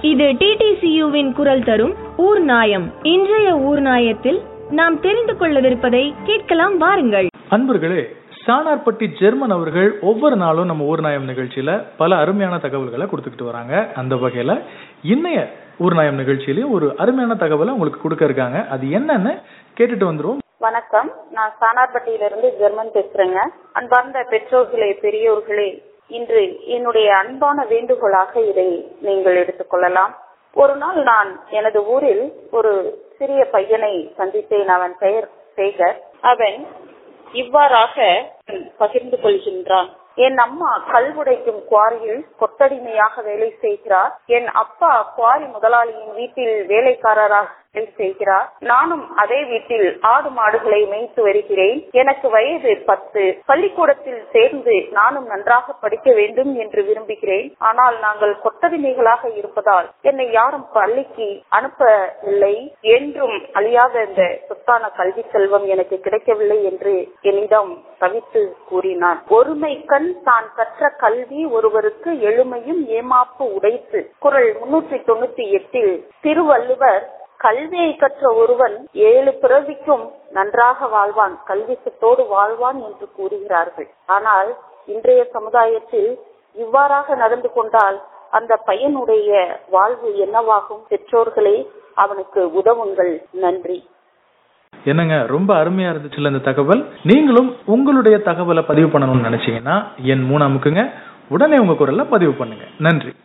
இது டிடிசியுவின் குரல் தரும் ஊர் நாயம் இன்றைய ஊர் நாயத்தில் நாம் தெரிந்து கொள்ளவிருப்பதை கேட்கலாம் வாருங்கள் அன்பர்களே சானார்பட்டி ஜெர்மன் அவர்கள் ஒவ்வொரு நாளும் நம்ம ஊர்நாயம் நிகழ்ச்சியில பல அருமையான தகவல்களை கொடுத்துக்கிட்டு வராங்க அந்த வகையில இன்னைய ஊர்நாயம் நிகழ்ச்சியிலயும் ஒரு அருமையான தகவலை உங்களுக்கு கொடுக்க இருக்காங்க அது என்னன்னு கேட்டுட்டு வந்துருவோம் வணக்கம் நான் சானார்பட்டியிலிருந்து ஜெர்மன் பேசுறேங்க அன்பார்ந்த பெற்றோர்களே பெரியோர்களே இன்று என்னுடைய அன்பான வேண்டுகோளாக இதை நீங்கள் எடுத்துக்கொள்ளலாம் ஒரு நாள் நான் எனது ஊரில் ஒரு சிறிய பையனை சந்தித்தேன் அவன் பெயர் சேகர் அவன் இவ்வாறாக பகிர்ந்து கொள்கின்றான் என் அம்மா கல்வுடைக்கும் குவாரியில் கொத்தடிமையாக வேலை செய்கிறார் என் அப்பா குவாரி முதலாளியின் வீட்டில் வேலைக்காரராக வேலை செய்கிறார் நானும் அதே வீட்டில் ஆடு மாடுகளை மேய்த்து வருகிறேன் எனக்கு வயது பத்து பள்ளிக்கூடத்தில் சேர்ந்து நானும் நன்றாக படிக்க வேண்டும் என்று விரும்புகிறேன் ஆனால் நாங்கள் கொத்தடிமைகளாக இருப்பதால் என்னை யாரும் பள்ளிக்கு அனுப்பவில்லை என்றும் அழியாத இந்த சொத்தான கல்வி செல்வம் எனக்கு கிடைக்கவில்லை என்று என்னிடம் தவித்து கூறினான் ஒருமை கண் தான் கற்ற கல்வி ஒருவருக்கு எழுமையும் ஏமாப்பு உடைத்து குரல் முன்னூற்றி தொண்ணூத்தி எட்டில் திருவள்ளுவர் கல்வியை கற்ற ஒருவன் ஏழு பிறவிக்கும் நன்றாக வாழ்வான் கல்வி சத்தோடு வாழ்வான் என்று கூறுகிறார்கள் ஆனால் இன்றைய சமுதாயத்தில் இவ்வாறாக நடந்து கொண்டால் அந்த பையனுடைய வாழ்வு என்னவாகும் பெற்றோர்களே அவனுக்கு உதவுங்கள் நன்றி என்னங்க ரொம்ப அருமையா இருந்துச்சுல இந்த தகவல் நீங்களும் உங்களுடைய தகவலை பதிவு பண்ணணும்னு நினைச்சீங்கன்னா என் மூணு அமுக்குங்க உடனே உங்க குரல்ல பதிவு பண்ணுங்க நன்றி